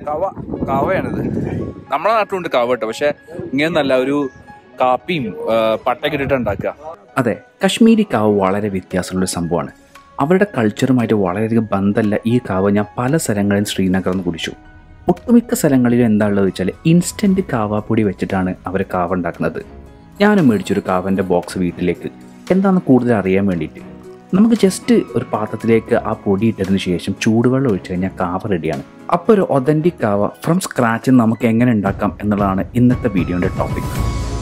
കവ കവയാണിത് നമ്മളെ നാട്ടിലുണ്ട് കവ കേട്ടോ പക്ഷെ ഇങ്ങനെ നല്ല ഒരു കാപ്പിയും ആ, പട്ടയൊക്കെ ഇട്ടിട്ട് ഉണ്ടാക്കുക അതെ കശ്മീരി കാവ് വളരെ വ്യത്യാസമുള്ള ഒരു സംഭവമാണ് അവരുടെ കൾച്ചറുമായിട്ട് വളരെയധികം ബന്ധമല്ല ഈ കാവ് ഞാൻ പല സ്ഥലങ്ങളിലും ശ്രീനഗറിൽ നിന്ന് കുടിച്ചു ഒട്ടുമിക്ക സ്ഥലങ്ങളിലും എന്താണുള്ളത് വെച്ചാൽ ഇൻസ്റ്റൻറ്റ് കാവാപ്പൊടി വെച്ചിട്ടാണ് അവർ കാവ് ഉണ്ടാക്കുന്നത് ഞാനും മേടിച്ചൊരു കാവൻ്റെ ബോക്സ് വീട്ടിലേക്ക് എന്താണെന്ന് കൂടുതൽ അറിയാൻ വേണ്ടിയിട്ട് നമുക്ക് ജസ്റ്റ് ഒരു പാത്രത്തിലേക്ക് ആ പൊടി ഇട്ടതിന് ശേഷം ചൂടുവെള്ളം ഒഴിച്ച് കഴിഞ്ഞാൽ കാവ റെഡിയാണ് അപ്പോൾ ഒരു ഒതൻറ്റിക് കാവ ഫ്രം സ്ക്രാച്ച് നമുക്ക് എങ്ങനെ ഉണ്ടാക്കാം എന്നുള്ളതാണ് ഇന്നത്തെ വീഡിയോൻ്റെ ടോപ്പിക്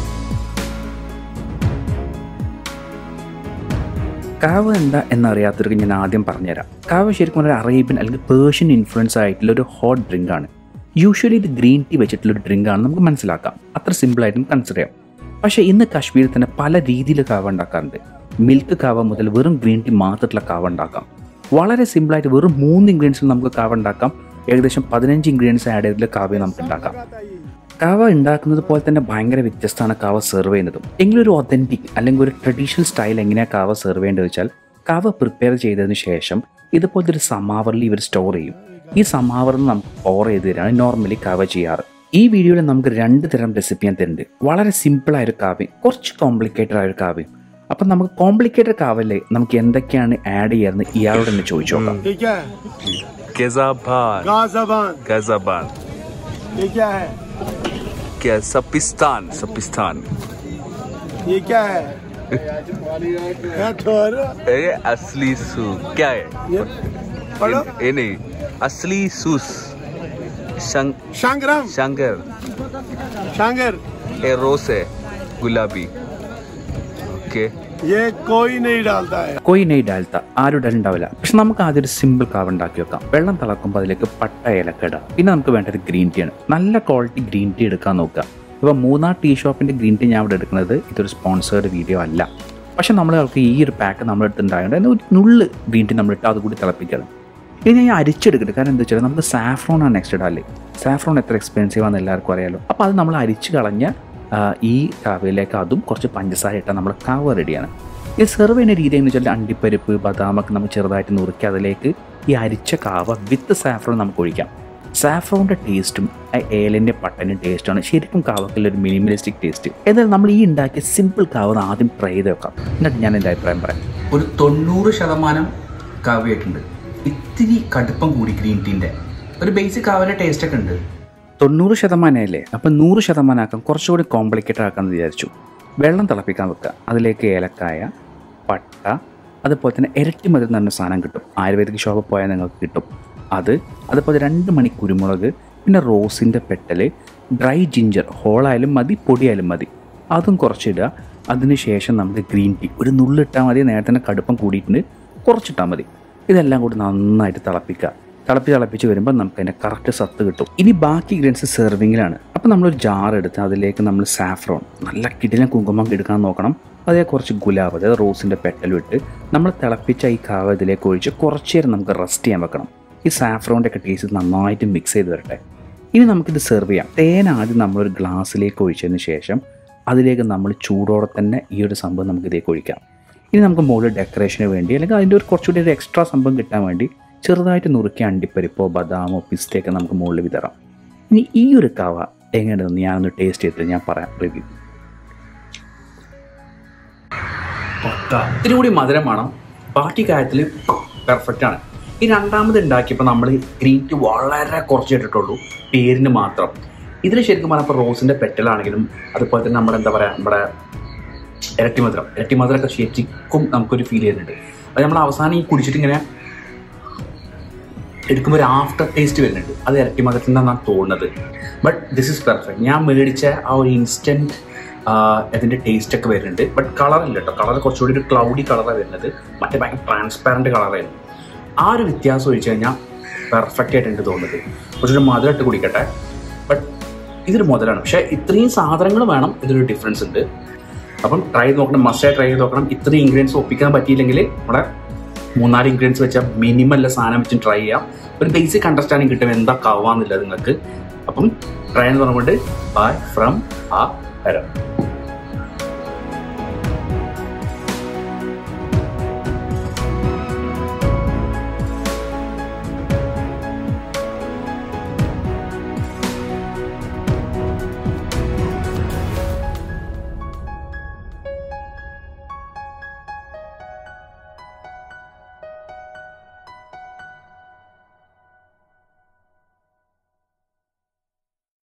കാവ എന്താ എന്നറിയാത്തവർക്ക് ഞാൻ ആദ്യം പറഞ്ഞുതരാം കാവ ശരിക്കും ഒരു അറേബ്യൻ അല്ലെങ്കിൽ പേർഷ്യൻ ഇൻഫ്ലുവൻസ് ആയിട്ടുള്ള ഒരു ഹോട്ട് ഡ്രിങ്ക് ആണ് യൂഷ്വലി ഇത് ഗ്രീൻ ടീ വെച്ചിട്ടുള്ള ഒരു ഡ്രിങ്ക് ആണ് നമുക്ക് മനസ്സിലാക്കാം അത്ര സിമ്പിളായിട്ടും കൺസിഡർ ചെയ്യാം പക്ഷേ ഇന്ന് കാശ്മീരിൽ തന്നെ പല രീതിയിൽ കാവ ഉണ്ടാക്കാറുണ്ട് മിൽക്ക് കാവ മുതൽ വെറും ഗ്രീൻ ടീ മാത്രമുള്ള കാവ ഉണ്ടാക്കാം വളരെ സിമ്പിളായിട്ട് വെറും മൂന്ന് ഇൻഗ്രീഡിയൻസിൽ നമുക്ക് കാവ ഉണ്ടാക്കാം ഏകദേശം പതിനഞ്ച് ഇൻഗ്രീഡിയൻസ് ആഡ് ചെയ്തിട്ടുള്ള കാവ്യ നമുക്ക് ഉണ്ടാക്കാം കാവ ഉണ്ടാക്കുന്നത് പോലെ തന്നെ ഭയങ്കര വ്യത്യസ്തമാണ് കാവ സെർവ് ചെയ്യുന്നതും എങ്കിലും ഒരു ഒതൻറ്റിക് അല്ലെങ്കിൽ ഒരു ട്രഡീഷണൽ സ്റ്റൈൽ എങ്ങനെയാണ് കാവ സെർവ് ചെയ്യേണ്ടത് വെച്ചാൽ കാവ പ്രിപ്പയർ ചെയ്തതിന് ശേഷം ഇതുപോലത്തെ ഒരു സമാവറിൽ ഇവർ സ്റ്റോർ ചെയ്യും ഈ സമാവറിൽ നമുക്ക് പോർ ചെയ്ത് തരാണ് നോർമലി കാവ ചെയ്യാറ് ഈ വീഡിയോയിൽ നമുക്ക് രണ്ട് തരം റെസിപ്പി ഞാൻ തരുന്നുണ്ട് വളരെ സിമ്പിളായ ഒരു കാവ്യം കുറച്ച് കോംപ്ലിക്കേറ്റഡ് ആയ ഒരു കാവ്യം അപ്പം നമുക്ക് കോംപ്ലിക്കേറ്റഡ് കാവല്ലേ നമുക്ക് എന്തൊക്കെയാണ് ആഡ് ചെയ്യാമെന്ന് ഇയാളോട് തന്നെ ചോദിച്ചു നോക്കാം ये क्या है ഗസാബാൻ गाजबान ഗസാബാൻ ये क्या है സപ്പിസ്ഥാൻ സപ്പിസ്ഥാൻ ये क्या है क्या ठहरो असली सू क्या है ये पढ़ो ये नहीं असली सूस शांगराम शंकर शांगर ए रोस है गुलाबी ओके ये कोई नहीं डालता है കൊയ് നെയ് ഡാൽത്ത ആരും ഇടലുണ്ടാവില്ല പക്ഷെ നമുക്ക് ആദ്യം ഒരു സിമ്പിൾ കാവ് ഉണ്ടാക്കി വെക്കാം വെള്ളം തിളക്കുമ്പോൾ അതിലേക്ക് പട്ട ഏലക്ക ഇടാം പിന്നെ നമുക്ക് വേണ്ടത് ഗ്രീൻ ടീ ആണ് നല്ല ക്വാളിറ്റി ഗ്രീൻ ടീ എടുക്കാൻ നോക്കുക ഇപ്പോൾ മൂന്നാർ ടീ ഷോപ്പിൻ്റെ ഗ്രീൻ ടീ ഞാൻ ഇവിടെ എടുക്കുന്നത് ഇതൊരു സ്പോൺസേർഡ് വീഡിയോ അല്ല പക്ഷെ നമ്മൾക്ക് ഈ ഒരു പാക്ക് നമ്മൾ എടുത്തിട്ടുണ്ടായതുകൊണ്ട് ഒരു നുള്ള് ഗ്രീൻ ടീ നമ്മളിട്ട് അതുകൂടി തിളപ്പിക്കണം ഇനി ഞാൻ അരിച്ചെടുക്കട്ടെ കാരണം എന്താ വെച്ചാൽ നമുക്ക് സാഫ്രോൺ ആണ് നെക്സ്റ്റ് ഇടാല്ലേ സാഫ്രോൺ എത്ര എക്സ്പെൻസീവ് ആണെന്ന് എല്ലാവർക്കും അറിയാലോ അപ്പോൾ അത് നമ്മൾ അരിച്ച് കളഞ്ഞ ആ, ഈ കാവയിലേക്ക് അതും കുറച്ച് പഞ്ചസാര ഇട്ടാൽ നമ്മൾ കാവ റെഡിയാണ് ഈ സെർവ് ചെയ്യുന്ന രീതി എന്ന് വെച്ചാൽ അണ്ടിപ്പരിപ്പ് ബദാമൊക്കെ നമ്മൾ ചെറുതായിട്ട് നുറുക്കി അതിലേക്ക് ഈ അരിച്ച കാവ വിത്ത് സാഫ്രോൺ നമുക്ക് ഒഴിക്കാം സാഫ്രോണിൻ്റെ ടേസ്റ്റും ആ ഏലിൻ്റെ പട്ടൻ്റെ ടേസ്റ്റാണ് ശരിക്കും കാവക്കുള്ള ഒരു മിനിമലിസ്റ്റിക് ടേസ്റ്റ് എന്നാൽ നമ്മൾ ഈ ഉണ്ടാക്കിയ സിമ്പിൾ കാവ ഒന്ന് ആദ്യം ട്രൈ ചെയ്ത് വെക്കാം എന്നിട്ട് ഞാൻ എൻ്റെ അഭിപ്രായം പറയാം ഒരു തൊണ്ണൂറ് ശതമാനം കാവയായിട്ടുണ്ട് ഇത്തിരി കടുപ്പം കൂടി ഗ്രീൻ ടീൻ്റെ ഒരു ബേസിക് കാവയുടെ ടേസ്റ്റ് ഒക്കെ ഉണ്ട് തൊണ്ണൂറ് ശതമാനമല്ലേ അപ്പം നൂറ് ശതമാനം ആക്കാം കുറച്ചുകൂടി കോംപ്ലിക്കേറ്റഡ് ആക്കാമെന്ന് വിചാരിച്ചു വെള്ളം തിളപ്പിക്കാൻ വെക്കുക അതിലേക്ക് ഏലക്കായ പട്ട അതുപോലെ തന്നെ ഇരട്ടി മതി എന്ന് പറഞ്ഞ സാധനം കിട്ടും ആയുർവേദിക് ഷോപ്പിൽ പോയാൽ നിങ്ങൾക്ക് കിട്ടും അത് അതുപോലെ രണ്ട് മണി കുരുമുളക് പിന്നെ റോസിൻ്റെ പെട്ടൽ ഡ്രൈ ജിഞ്ചർ ഹോളായാലും മതി പൊടിയായാലും മതി അതും കുറച്ചിടുക അതിന് ശേഷം നമുക്ക് ഗ്രീൻ ടീ ഒരു നുള്ളിട്ടാൽ മതി നേരത്തെ തന്നെ കടുപ്പം കൂടിയിട്ടുണ്ട് കുറച്ചിട്ടാൽ മതി ഇതെല്ലാം കൂടി നന്നായിട്ട് തിളപ്പിക്കുക തിളപ്പി തിളപ്പിച്ച് വരുമ്പോൾ നമുക്ക് അതിൻ്റെ കറക്റ്റ് സത്ത് കിട്ടും ഇനി ബാക്കി ഇൻഗ്രീഡിയൻസ് സെർവിങ്ങിലാണ് അപ്പോൾ നമ്മളൊരു ജാർ എടുത്ത് അതിലേക്ക് നമ്മൾ സാഫ്രോൺ നല്ല കിടിലൻ കുങ്കുമം എടുക്കാൻ നോക്കണം അതേ കുറച്ച് ഗുലാബ് അതായത് റോസിൻ്റെ പെട്ടൽ വിട്ട് നമ്മൾ തിളപ്പിച്ച ഈ കാവ ഇതിലേക്ക് ഒഴിച്ച് കുറച്ച് നേരം നമുക്ക് റെസ്റ്റ് ചെയ്യാൻ വെക്കണം ഈ സാഫ്രോണിൻ്റെ ഒക്കെ ടേസ്റ്റ് നന്നായിട്ട് മിക്സ് ചെയ്ത് വരട്ടെ ഇനി നമുക്കിത് സെർവ് ചെയ്യാം തേൻ ആദ്യം നമ്മളൊരു ഗ്ലാസ്സിലേക്ക് ഒഴിച്ചതിന് ശേഷം അതിലേക്ക് നമ്മൾ ചൂടോടെ തന്നെ ഈ ഒരു സംഭവം നമുക്ക് ഇതിലേക്ക് ഒഴിക്കാം ഇനി നമുക്ക് മുകളിൽ ഡെക്കറേഷന് വേണ്ടി അല്ലെങ്കിൽ അതിൻ്റെ ഒരു കുറച്ചുകൂടി ഒരു എക്സ്ട്രാ സംഭവം കിട്ടാൻ വേണ്ടി ചെറുതായിട്ട് നുറുക്കിയ അണ്ടിപ്പരിപ്പോ ബദാമോ പിസ്റ്റയൊക്കെ നമുക്ക് മുകളിൽ വിതറാം ഇനി ഈ ഒരു കവ എങ്ങനെയുണ്ടെന്ന് ഞാനൊന്ന് ടേസ്റ്റ് ചെയ്തിട്ട് ഞാൻ പറയാം റിവ്യൂ ഇത്തിരി കൂടി മധുരം വേണം ബാക്കി കാര്യത്തിൽ പെർഫെക്റ്റ് ആണ് ഈ രണ്ടാമത് ഉണ്ടാക്കിയപ്പോൾ നമ്മൾ ഗ്രീൻ ടീ വളരെ കുറച്ച് ഇട്ടിട്ടുള്ളൂ പേരിന് മാത്രം ഇതിൽ ശരിക്കും പറഞ്ഞപ്പോൾ റോസിൻ്റെ പെറ്റലാണെങ്കിലും അതുപോലെ തന്നെ നമ്മുടെ എന്താ പറയുക നമ്മുടെ ഇരട്ടി മധുരം ഇരട്ടി മധുരമൊക്കെ ശരിക്കും നമുക്കൊരു ഫീൽ ചെയ്യുന്നുണ്ട് അത് നമ്മൾ അവസാനം ഈ കുടിച്ചിട്ട് ഇങ്ങനെ എടുക്കുമ്പോൾ ഒരു ആഫ്റ്റർ ടേസ്റ്റ് വരുന്നുണ്ട് അത് ഇരട്ടി മധുരത്തിൻ്റെന്നാണ് തോന്നുന്നത് ബട്ട് ദിസ് ഇസ് പെർഫെക്റ്റ് ഞാൻ മേടിച്ച ആ ഒരു ഇൻസ്റ്റൻറ്റ് അതിൻ്റെ ടേസ്റ്റ് ഒക്കെ വരുന്നുണ്ട് ബട്ട് കളർ ഇല്ല കേട്ടോ കളർ കുറച്ചുകൂടി ഒരു ക്ലൗഡി കളറാണ് വരുന്നത് മറ്റേ ഭയങ്കര ട്രാൻസ്പാരൻറ്റ് കളറായിരുന്നു ആ ഒരു വ്യത്യാസം ഒഴിച്ച് കഴിഞ്ഞാൽ പെർഫെക്റ്റ് ആയിട്ട് എനിക്ക് തോന്നുന്നത് കുറച്ചൊരു മധുരമായിട്ട് കുടിക്കട്ടെ ബട്ട് ഇതൊരു മുതലാണ് പക്ഷേ ഇത്രയും സാധനങ്ങൾ വേണം ഇതിലൊരു ഡിഫറൻസ് ഉണ്ട് അപ്പം ട്രൈ ചെയ്ത് നോക്കണം മസ്റ്റായി ട്രൈ ചെയ്ത് നോക്കണം ഇത്രയും ഇൻഗ്രീഡിയൻസ് ഒപ്പിക്കാൻ പറ്റിയില്ലെങ്കിൽ നമ്മുടെ മൂന്നാല് ഇൻഗ്രീഡിയൻസ് വെച്ചാൽ മിനിമം അല്ല സാധനം വെച്ച് ട്രൈ ചെയ്യാം ഒരു ബേസിക് അണ്ടർസ്റ്റാൻഡിങ് കിട്ടും എന്താ കവാന്നില്ല നിങ്ങൾക്ക് അപ്പം ട്രൈ എന്ന് പറഞ്ഞുകൊണ്ട് ബൈ ഫ്രം ആ ഹരം